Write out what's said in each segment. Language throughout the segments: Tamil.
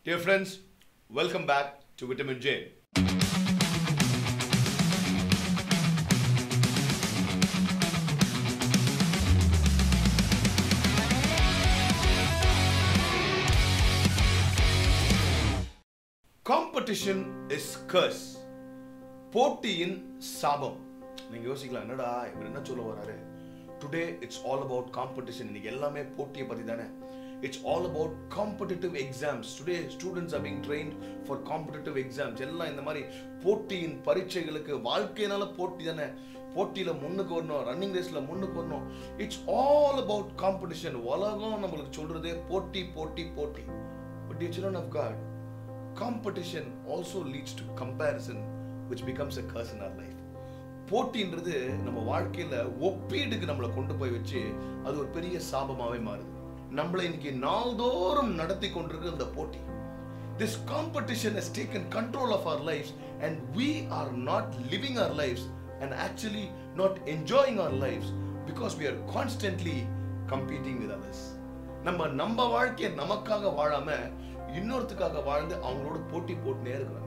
Dear friends, welcome back to Vitamin J. Competition is curse போட்டியின் சாபம் நீங்க யோசிக்கலாம் என்னடா இவர் என்ன சொல்ல வராரு today it's all about competition இன்னைக்கு எல்லாமே போட்டியை பத்தி தானே it's all about competitive exams today students are being trained for competitive exams எல்லாம் இந்த மாதிரி போட்டியின் பரீட்சைகளுக்கு வாழ்க்கையினால போட்டி தானே போட்டியில முன்னுக்கு வரணும் ரன்னிங் ரேஸ்ல முன்னுக்கு வரணும் இட்ஸ் ஆல் அபவுட் காம்படிஷன் உலகம் நம்மளுக்கு சொல்றதே போட்டி போட்டி போட்டி but the children of God competition also leads to comparison which becomes a curse in our life போட்டின்றது நம்ம வாழ்க்கையில ஒப்பீடுக்கு நம்மளை கொண்டு போய் வச்சு அது ஒரு பெரிய சாபமாவே மாறுது நம்மளை இன்னைக்கு நாள்தோறும் நடத்தி கொண்டிருக்கிற இந்த போட்டி this competition has taken control of our lives and we are not living our lives and actually not enjoying our lives because we are constantly competing with others நம்ம நம்ம வாழ்க்கையை நமக்காக வாழாம இன்னொருத்துக்காக வாழ்ந்து அவங்களோட போட்டி போட்டுனே இருக்கிறாங்க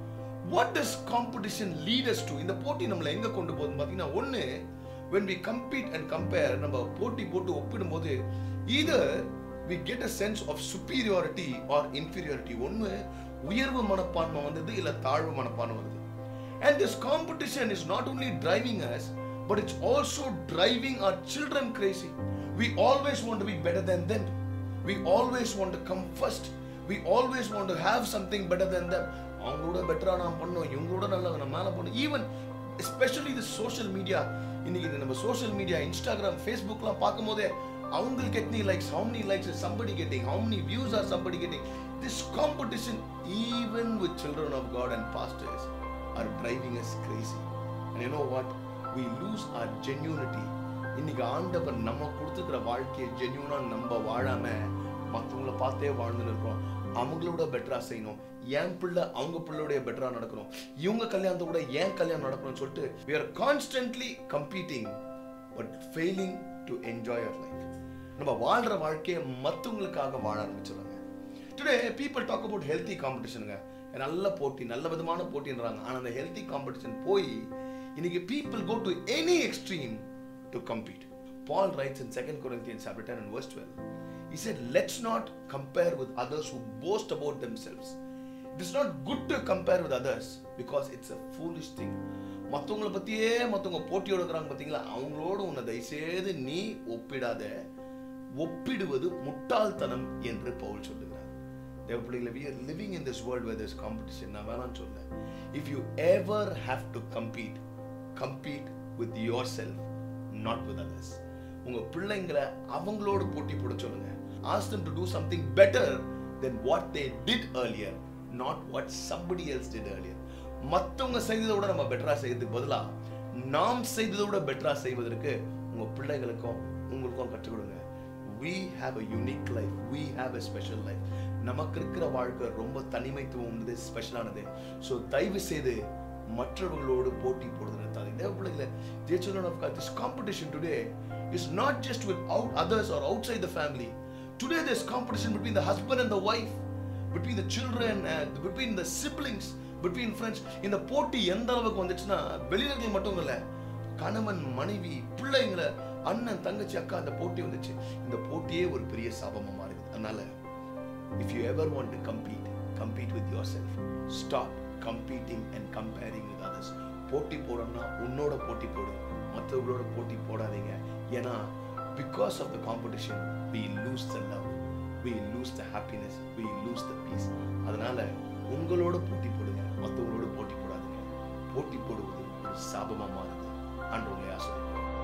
what does competition leaders to இந்த போட்டி நம்மளை எங்க கொண்டு போகுதுன்னு பார்த்தீங்கன்னா ஒன்று when we compete and compare நம்ம போட்டி போட்டு ஒப்பிடும்போது either we get a sense of superiority or inferiority ஒன்று உயர்வு மனப்பான்மை வந்தது இல்ல தாழ்வு மனப்பான்மை வந்தது and this competition is not only driving us but it's also driving our children crazy we always want to be better than them we always want to come first we always want to have something better than them அவங்களோட பெட்டரா நான் பண்ணோம் இவங்களோட நல்லா நான் மேலே பண்ணோம் ஈவன் எஸ்பெஷலி இது சோஷியல் மீடியா இன்னைக்கு இது நம்ம சோஷியல் மீடியா இன்ஸ்டாகிராம் ஃபேஸ்புக்லாம் பார்க்கும்போதே அவங்களுக்கு எத்தனை likes how many likes is somebody getting how many views are somebody getting this competition even with children of god and pastors are driving us crazy and you know what we lose our genuinity இன்னைக்கு ஆண்டவர் நம்ம கொடுத்துக்கிற வாழ்க்கையை ஜென்யூனா நம்ம வாழாம மற்றவங்கள பார்த்தே வாழ்ந்துன்னு இருக்கோம் அவங்களோட பெட்டரா செய்யணும் என் பிள்ளை அவங்க பிள்ளையோடைய பெட்டரா நடக்கணும் இவங்க கல்யாணத்தை கூட ஏன் கல்யாணம் நடக்கணும்னு சொல்லிட்டு we are constantly competing but failing to enjoy our life நம்ம வாழ்ற வாழ்க்கையை மற்றவங்களுக்காக வாழ ஆரம்பிச்சிடுறாங்க today people talk about healthy காம்படிஷனுங்க நல்ல போட்டி நல்ல விதமான போட்டின்றாங்க ஆனால் அந்த ஹெல்த்தி காம்படிஷன் போய் இன்னைக்கு people go to any extreme to compete Paul writes in 2 Corinthians chapter 10 and verse 12. He said, Let's not compare with others who boast about themselves. It is not good to compare with others because it's a foolish thing. மற்றவங்களை பற்றியே மற்றவங்க போட்டியோட இருக்கிறாங்க பார்த்தீங்களா அவங்களோட உன்னை தயவுசெய்து நீ ஒப்பிடாத ஒப்பிடுவது முட்டாள்தனம் என்று பவுல் சொல்லுகிறார் தேவ பிள்ளைகளை we are living in this world where there's competition நான் வேணாம்னு சொல்ல if you ever have to compete compete with yourself not with others உங்க பிள்ளைங்களை அவங்களோட போட்டி போட சொல்லுங்க ask them to do something better than what they did earlier not what somebody else did earlier மத்தவங்க செய்ததை விட நம்ம பெட்டரா செய்யறதுக்கு பதிலா நாம் செய்ததை விட பெட்டரா செய்வதற்கு உங்க பிள்ளைகளுக்கும் உங்களுக்கும் கற்றுக் கொடுங்க we have a unique life we have a special life நமக்கு இருக்கிற வாழ்க்கை ரொம்ப தனிமைத்துவம் உள்ளது ஸ்பெஷலானது ஸோ தயவு செய்து மற்றவர்களோடு போட்டி போடுறது நிறுத்தாது தேவ பிள்ளைகளை dear children of God this competition today is not just with out others or outside the family today there's competition between the husband and the wife between the children and between the siblings between friends இந்த போட்டி எந்த அளவுக்கு வந்துச்சுன்னா வெளியினர்கள் மட்டும் இல்லை கணவன் மனைவி பிள்ளைங்களை அண்ணன் தங்கச்சி அக்கா அந்த போட்டி வந்துச்சு இந்த போட்டியே ஒரு பெரிய சாபமா மாறுது அதனால if you ever want to compete compete with yourself stop competing and comparing with others போட்டி போடணும்னா உன்னோட போட்டி போடு மற்றவங்களோட போட்டி போடாதீங்க ஏன்னா because of the competition we lose the love we lose the happiness we lose the peace அதனால உங்களோட போட்டி போடுங்க மற்றவங்களோட போட்டி போடாதீங்க போட்டி போடுவது ஒரு சாபமா மாறுது அன்று உங்களை ஆசிரியர்